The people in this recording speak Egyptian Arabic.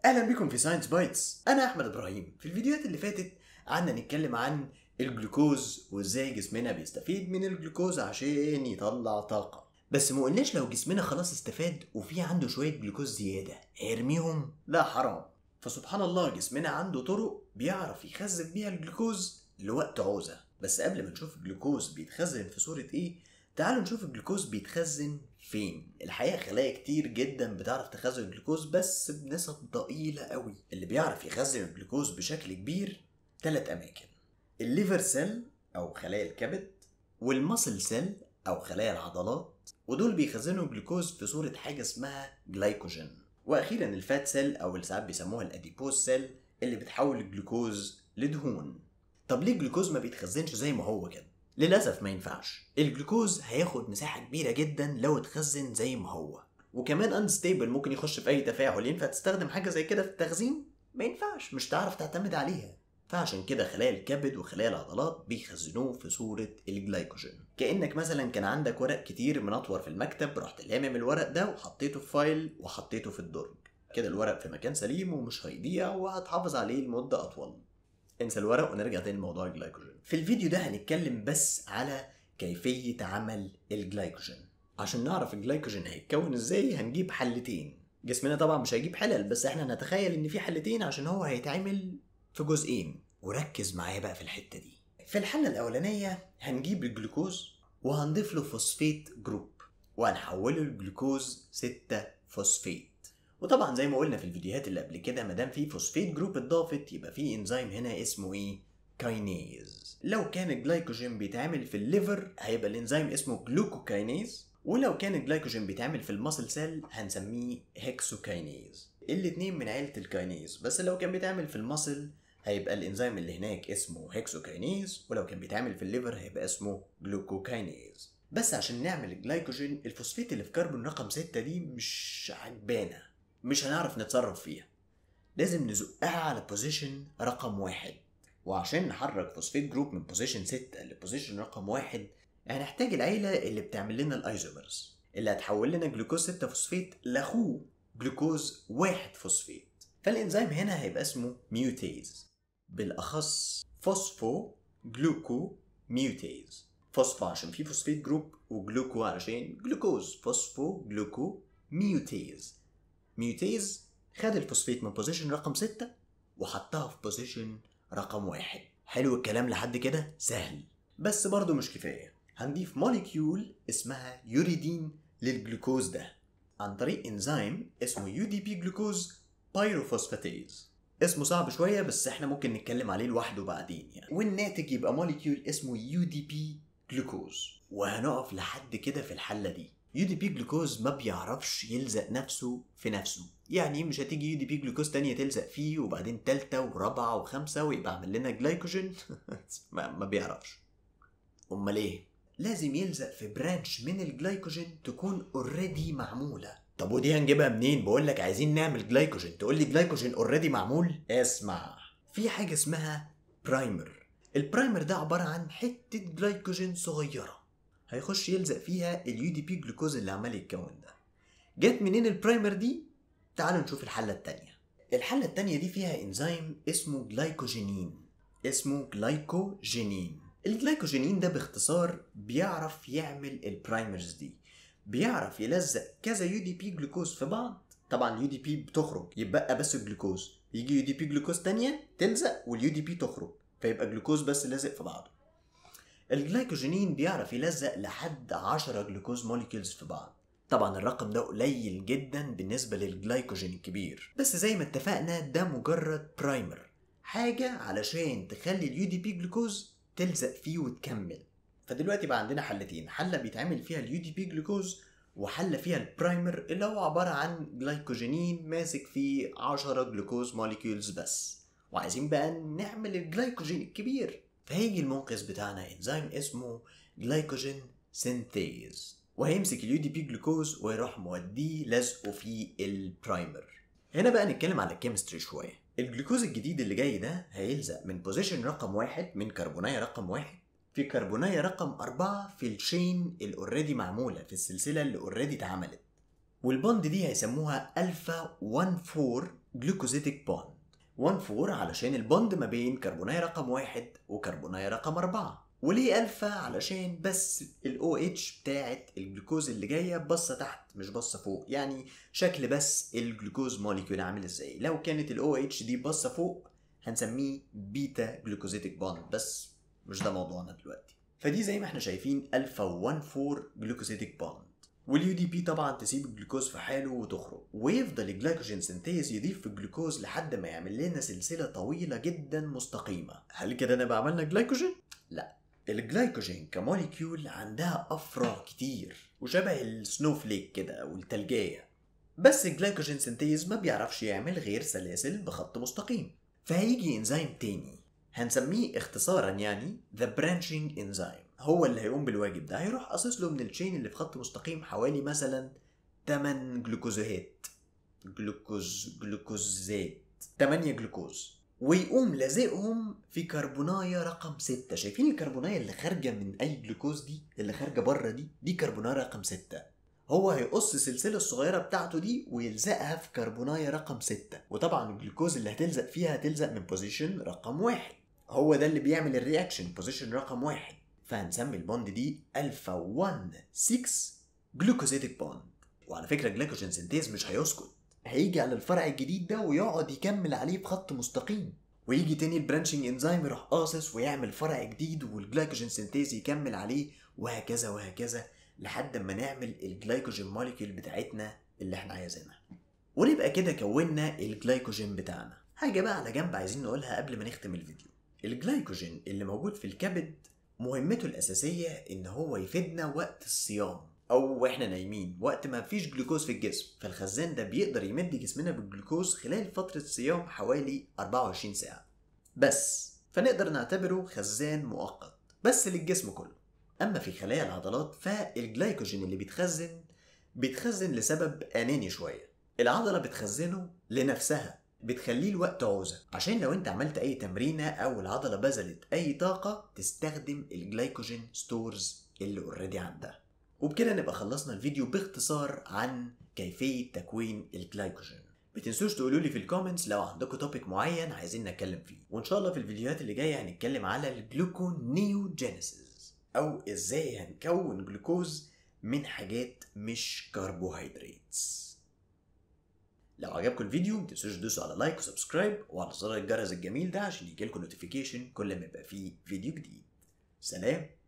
اهلا بكم في ساينس بايتس انا احمد ابراهيم في الفيديوهات اللي فاتت قعدنا نتكلم عن الجلوكوز وازاي جسمنا بيستفيد من الجلوكوز عشان يطلع طاقه بس ما قلناش لو جسمنا خلاص استفاد وفي عنده شويه جلوكوز زياده هيرميهم لا حرام فسبحان الله جسمنا عنده طرق بيعرف يخزن بيها الجلوكوز لوقت عوزه بس قبل ما نشوف الجلوكوز بيتخزن في صوره ايه تعالوا نشوف الجلوكوز بيتخزن فين الحقيقه خلايا كتير جدا بتعرف تخزن الجلوكوز بس بنسب ضئيله قوي اللي بيعرف يخزن الجلوكوز بشكل كبير ثلاث اماكن الليفر سيل او خلايا الكبد والمسل سيل او خلايا العضلات ودول بيخزنوا الجلوكوز في صوره حاجه اسمها جلايكوجين واخيرا الفات سيل او اللي ساعات بيسموها الاديبوز سيل اللي بتحول الجلوكوز لدهون طب ليه الجلوكوز ما بيتخزنش زي ما هو كده للأسف ما ينفعش الجلوكوز هياخد مساحة كبيرة جدا لو اتخزن زي ما هو وكمان انستيبل ممكن يخش في أي تفاعل ينفع تستخدم حاجة زي كده في التخزين ما ينفعش مش تعرف تعتمد عليها فعشان كده خلايا الكبد وخلايا العضلات بيخزنوه في صورة الجلايكوجين كأنك مثلا كان عندك ورق كتير منطور في المكتب رحت لامم الورق ده وحطيته في فايل وحطيته في الدرج كده الورق في مكان سليم ومش هيضيع وهتحافظ عليه لمدة أطول انسى الورق ونرجع تاني لموضوع الجلايكوجين في الفيديو ده هنتكلم بس على كيفية عمل الجلايكوجين عشان نعرف الجلايكوجين هيتكون ازاي هنجيب حلتين جسمنا طبعا مش هيجيب حلل بس احنا نتخيل ان في حلتين عشان هو هيتعمل في جزئين وركز معايا بقى في الحتة دي في الحلة الأولانية هنجيب الجلوكوز وهنضيف له فوسفيت جروب وهنحوله لجلوكوز 6 فوسفيت وطبعا زي ما قلنا في الفيديوهات اللي قبل كده ما دام في فوسفيت جروب اتضافت يبقى في انزيم هنا اسمه ايه كاينيز لو كان الجلايكوجين بيتعمل في الليفر هيبقى الانزيم اسمه جلوكوكاينيز ولو كان الجلايكوجين بيتعمل في الماسل سيل هنسميه هيكسوكاينيز الاتنين من عيلة الكاينيز بس لو كان بيتعمل في الماسل هيبقى الانزيم اللي هناك اسمه هيكسوكاينيز ولو كان بيتعمل في الليفر هيبقى اسمه جلوكوكاينيز بس عشان نعمل الجلايكوجين الفوسفيت اللي في كربون رقم 6 دي مش عجبانا مش هنعرف نتصرف فيها لازم نزقها على بوزيشن رقم واحد وعشان نحرك فوسفيت جروب من بوزيشن 6 لبوزيشن رقم واحد هنحتاج العيلة اللي بتعمل لنا الايزومرز اللي هتحول لنا جلوكوز 6 فوسفيت لاخوه جلوكوز 1 فوسفيت فالانزيم هنا هيبقى اسمه ميوتيز بالاخص فوسفو جلوكو ميوتيز فوسفو عشان فيه فوسفيت جروب وجلوكو علشان جلوكوز فوسفو جلوكو ميوتيز ميوتيز خد الفوسفيت من بوزيشن رقم 6 وحطها في بوزيشن رقم واحد حلو الكلام لحد كده سهل بس برضه مش كفايه هنضيف موليكيول اسمها يوريدين للجلوكوز ده عن طريق انزيم اسمه يو دي بي جلوكوز بايروفوسفاتيز اسمه صعب شويه بس احنا ممكن نتكلم عليه لوحده بعدين يعني والناتج يبقى موليكيول اسمه يو دي بي جلوكوز وهنقف لحد كده في الحله دي يو دي بي جلوكوز ما بيعرفش يلزق نفسه في نفسه يعني مش هتيجي يو دي بي جلوكوز تانية تلزق فيه وبعدين تالتة ورابعة وخمسة ويبقى عامل لنا جلايكوجين ما, ما بيعرفش امال ايه لازم يلزق في برانش من الجلايكوجين تكون اوريدي معمولة طب ودي هنجيبها منين بقول لك عايزين نعمل جلايكوجين تقول لي جلايكوجين اوريدي معمول اسمع في حاجة اسمها برايمر البرايمر ده عبارة عن حتة جلايكوجين صغيرة هيخش يلزق فيها اليو دي بي جلوكوز اللي عمال يتكون ده جت منين البرايمر دي تعالوا نشوف الحلة التانية الحلة التانية دي فيها انزيم اسمه جلايكوجينين اسمه جلايكوجينين الجلايكوجينين ده باختصار بيعرف يعمل البرايمرز دي بيعرف يلزق كذا يو دي بي جلوكوز في بعض طبعا اليو دي بي بتخرج يبقى بس الجلوكوز يجي يو دي بي جلوكوز تانية تلزق واليو دي بي تخرج فيبقى جلوكوز بس لازق في بعضه الجلايكوجينين بيعرف يلزق لحد 10 جلوكوز موليكيولز في بعض طبعا الرقم ده قليل جدا بالنسبة للجلايكوجين الكبير بس زي ما اتفقنا ده مجرد برايمر حاجة علشان تخلي اليو دي بي جلوكوز تلزق فيه وتكمل فدلوقتي بقى عندنا حلتين حلة بيتعمل فيها اليو دي بي جلوكوز وحلة فيها البرايمر اللي هو عبارة عن جلايكوجينين ماسك فيه 10 جلوكوز موليكيولز بس وعايزين بقى نعمل الجلايكوجين الكبير فهيجي المنقذ بتاعنا انزيم اسمه جلايكوجين سينثيز وهيمسك اليو دي بي جلوكوز ويروح موديه لازقه في البرايمر هنا بقى نتكلم على الكيمستري شويه الجلوكوز الجديد اللي جاي ده هيلزق من بوزيشن رقم واحد من كربونايه رقم واحد في كربونايه رقم أربعة في الشين اللي اوريدي معموله في السلسله اللي اوريدي اتعملت والبوند دي هيسموها الفا 1 4 جلوكوزيتيك بوند 1 4 علشان البوند ما بين كربوناية رقم واحد وكربوناية رقم أربعة وليه ألفا علشان بس ال OH بتاعت الجلوكوز اللي جاية باصة تحت مش باصة فوق يعني شكل بس الجلوكوز موليكيول عامل ازاي لو كانت ال OH دي باصة فوق هنسميه بيتا جلوكوزيتيك بوند بس مش ده موضوعنا دلوقتي فدي زي ما احنا شايفين الفا 1 4 جلوكوزيتيك بوند واليو دي بي طبعا تسيب الجلوكوز في حاله وتخرج ويفضل الجلايكوجين سنتيز يضيف في الجلوكوز لحد ما يعمل لنا سلسله طويله جدا مستقيمه هل كده نبقى عملنا جلايكوجين لا الجلايكوجين كموليكيول عندها افرع كتير وشبه السنوفليك كده او التلجيه بس الجلايكوجين سنتيز ما بيعرفش يعمل غير سلاسل بخط مستقيم فهيجي انزيم تاني هنسميه اختصارا يعني ذا برانشنج انزيم هو اللي هيقوم بالواجب ده هيروح قاصص له من التشين اللي في خط مستقيم حوالي مثلا 8 جلوكوزات جلوكوز جلوكوزات 8 جلوكوز ويقوم لازقهم في كربونايه رقم 6 شايفين الكربونايه اللي خارجه من اي جلوكوز دي اللي خارجه بره دي دي كربونايه رقم 6 هو هيقص السلسله الصغيره بتاعته دي ويلزقها في كربونايه رقم 6 وطبعا الجلوكوز اللي هتلزق فيها هتلزق من بوزيشن رقم واحد هو ده اللي بيعمل الرياكشن بوزيشن رقم واحد فهنسمي البوند دي الفا 1 6 جلوكوزيتيك بوند وعلى فكره جلايكوجين سنتيز مش هيسكت هيجي على الفرع الجديد ده ويقعد يكمل عليه بخط مستقيم ويجي تاني البرانشنج انزيم يروح قاصص ويعمل فرع جديد والجلايكوجين سنتيز يكمل عليه وهكذا وهكذا لحد ما نعمل الجلايكوجين موليكيول بتاعتنا اللي احنا عايزينها ونبقى كده كونا الجلايكوجين بتاعنا حاجه بقى على جنب عايزين نقولها قبل ما نختم الفيديو الجلايكوجين اللي موجود في الكبد مهمته الأساسية إن هو يفيدنا وقت الصيام أو وإحنا نايمين وقت ما فيش جلوكوز في الجسم فالخزان ده بيقدر يمد جسمنا بالجلوكوز خلال فترة الصيام حوالي 24 ساعة بس فنقدر نعتبره خزان مؤقت بس للجسم كله أما في خلايا العضلات فالجلايكوجين اللي بيتخزن بيتخزن لسبب أناني شوية العضلة بتخزنه لنفسها بتخليه لوقت عوزة عشان لو انت عملت اي تمرينة او العضلة بذلت اي طاقة تستخدم الجلايكوجين ستورز اللي اوريدي عندها وبكده نبقى خلصنا الفيديو باختصار عن كيفية تكوين الجلايكوجين متنسوش تقولوا لي في الكومنتس لو عندكم توبيك معين عايزين نتكلم فيه وان شاء الله في الفيديوهات اللي جايه هنتكلم على الجلوكونيوجينيسيس او ازاي هنكون جلوكوز من حاجات مش كربوهيدراتس لو عجبكم الفيديو متنسوش تدوسوا على لايك وسبسكرايب وعلى زر الجرس الجميل ده عشان يجيلكم نوتيفيكيشن كل ما يبقى فيه فيديو جديد سلام